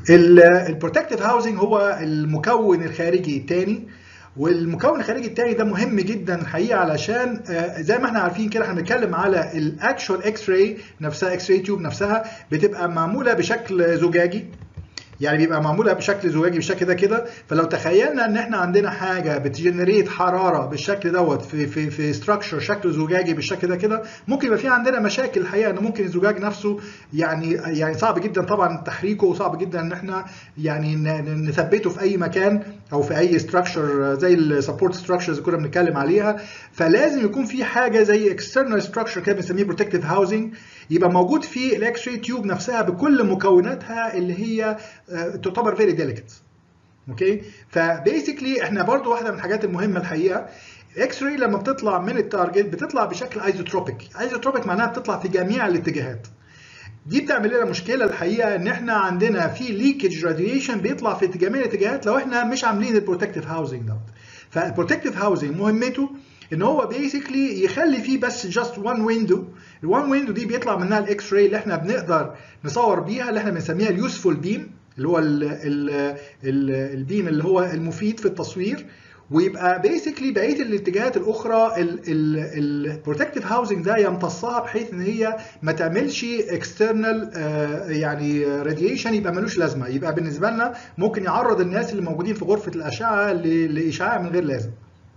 البروتكتيف هاوسنج هو المكون الخارجي الثاني والمكون الخارجي الثاني ده مهم جدا الحقيقه علشان زي ما احنا عارفين كده احنا بنتكلم على الاكشوال اكس راي نفسها اكس راي تيوب نفسها بتبقى معموله بشكل زجاجي يعني بيبقى معموله بشكل زجاجي بالشكل ده كده فلو تخيلنا ان احنا عندنا حاجه بتجنريت حراره بالشكل دوت في في في ستراكشر شكله زجاجي بالشكل ده كده ممكن يبقى في عندنا مشاكل الحقيقه ان ممكن الزجاج نفسه يعني يعني صعب جدا طبعا تحريكه وصعب جدا ان احنا يعني نثبته في اي مكان او في اي ستراكشر زي السبورت ستراكشرز اللي كنا بنتكلم عليها فلازم يكون في حاجه زي اكسترنال ستراكشر كده بنسميه بروتكتيف هاوسنج يبقى موجود في الاكس راي تيوب نفسها بكل مكوناتها اللي هي تعتبر فيري ديليكت اوكي فبيسكلي احنا برضو واحده من الحاجات المهمه الحقيقه اكس راي لما بتطلع من التارجت بتطلع بشكل ايزوتروبيك ايزوتروبيك معناها بتطلع في جميع الاتجاهات دي بتعمل لنا مشكله الحقيقه ان احنا عندنا في ليكج راديشن بيطلع في جميع الاتجاهات لو احنا مش عاملين البروتكتيف هاوسنج دوت فالبروتكتيف هاوسنج مهمته ان هو بيسكلي يخلي فيه بس جاست وان ويندو الوان ويندو دي بيطلع منها الاكس راي اللي احنا بنقدر نصور بيها اللي احنا بنسميها اليوسفول بيم اللي هو ال ال ال البيم اللي هو المفيد في التصوير ويبقى بيسكلي بقيه الاتجاهات الاخرى البروتكتيف هاوسنج ده يمتصها بحيث ان هي ما تعملش اكسترنال يعني راديشن يبقى ملوش لازمه يبقى بالنسبه لنا ممكن يعرض الناس اللي موجودين في غرفه الاشعه لاشعاع من غير لازم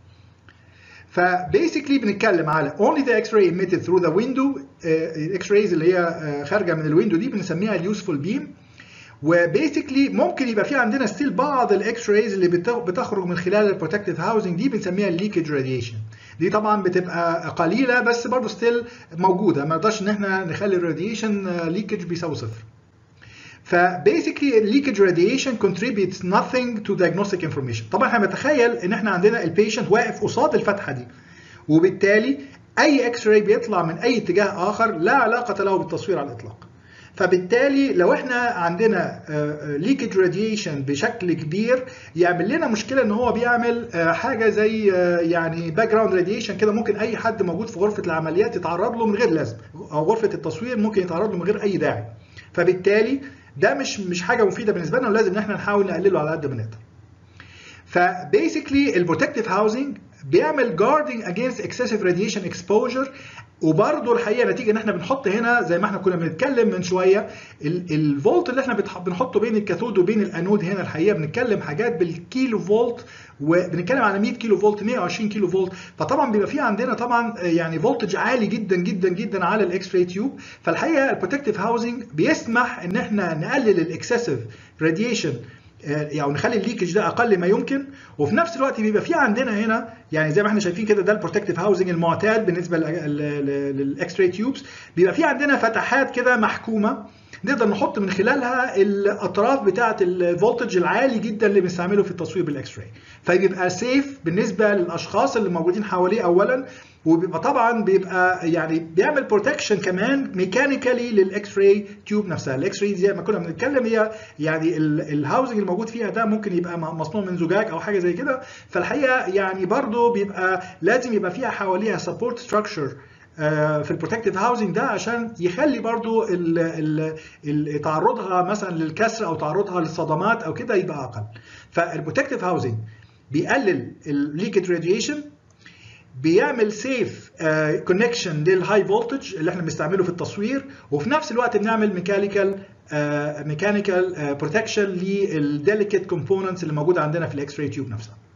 فبيسكلي بنتكلم على only the x-ray emitted through the window الاكس رايز اللي هي خارجه من الويندو دي بنسميها اليوسفول بيم وبيسكلي ممكن يبقى في عندنا ستيل بعض الاكس رايز اللي بتخرج من خلال البروتكتيف هاوسنج دي بنسميها الليكج راديشن دي طبعا بتبقى قليله بس برضه ستيل موجوده ما نقدرش ان احنا نخلي الراديشن ليكج بيساوي صفر فبيسكلي الليكج راديشن contributes nothing to diagnostic information طبعا احنا بنتخيل ان احنا عندنا البيشنت واقف قصاد الفتحه دي وبالتالي اي اكس راي بيطلع من اي اتجاه اخر لا علاقه له بالتصوير على الاطلاق فبالتالي لو احنا عندنا ليكج راديشن بشكل كبير يعمل لنا مشكله ان هو بيعمل حاجه زي يعني باك جراوند راديشن كده ممكن اي حد موجود في غرفه العمليات يتعرض له من غير لازم او غرفه التصوير ممكن يتعرض له من غير اي داعي فبالتالي ده مش مش حاجه مفيده بالنسبه لنا ولازم ان احنا نحاول نقلله على قد ما نقدر فبيسكلي البروتكتيف هاوسنج بيعمل جاردنج اجينست اكسسيف راديشن اكسبوجر وبرضه الحقيقه نتيجه ان احنا بنحط هنا زي ما احنا كنا بنتكلم من شويه الفولت اللي احنا بنحطه بين الكاثود وبين الانود هنا الحقيقه بنتكلم حاجات بالكيلو فولت وبنتكلم على 100 كيلو فولت 120 كيلو فولت فطبعا بيبقى في عندنا طبعا يعني فولتج عالي جدا جدا جدا على الاكس راي تيوب فالحقيقه البروتكتيف هاوسنج بيسمح ان احنا نقلل الاكسسيف راديشن يعني نخلي الليكج ده اقل ما يمكن وفي نفس الوقت بيبقى في عندنا هنا يعني زي ما احنا شايفين كده ده البروتكتيف هاوسنج المعتاد بالنسبه للاكس راي تيوبس بيبقى في عندنا فتحات كده محكومه نقدر نحط من خلالها الاطراف بتاعه الفولتج العالي جدا اللي بنستعمله في التصوير بالاكس راي فبيبقى سيف بالنسبه للاشخاص اللي موجودين حواليه اولا وبيبقى طبعا بيبقى يعني بيعمل بروتكشن كمان ميكانيكالي للاكس راي تيوب نفسها الاكس راي زي ما كنا بنتكلم هي يعني الهاوزنج الموجود فيها ده ممكن يبقى مصنوع من زجاج او حاجه زي كده فالحقيقه يعني برضو بيبقى لازم يبقى فيها حواليها سبورت ستراكشر في البروتكتيف هاوسنج ده عشان يخلي برضو ال ال ال تعرضها مثلا للكسر او تعرضها للصدمات او كده يبقى اقل فالبروتكتيف هاوسنج بيقلل الليكج راديشن بيعمل سيف كونكشن للهاي فولتج اللي احنا بنستعمله في التصوير وفي نفس الوقت بنعمل ميكانيكال ميكانيكال بروتكشن للديليكت كومبوننتس اللي موجوده عندنا في الاكس راي تيوب نفسها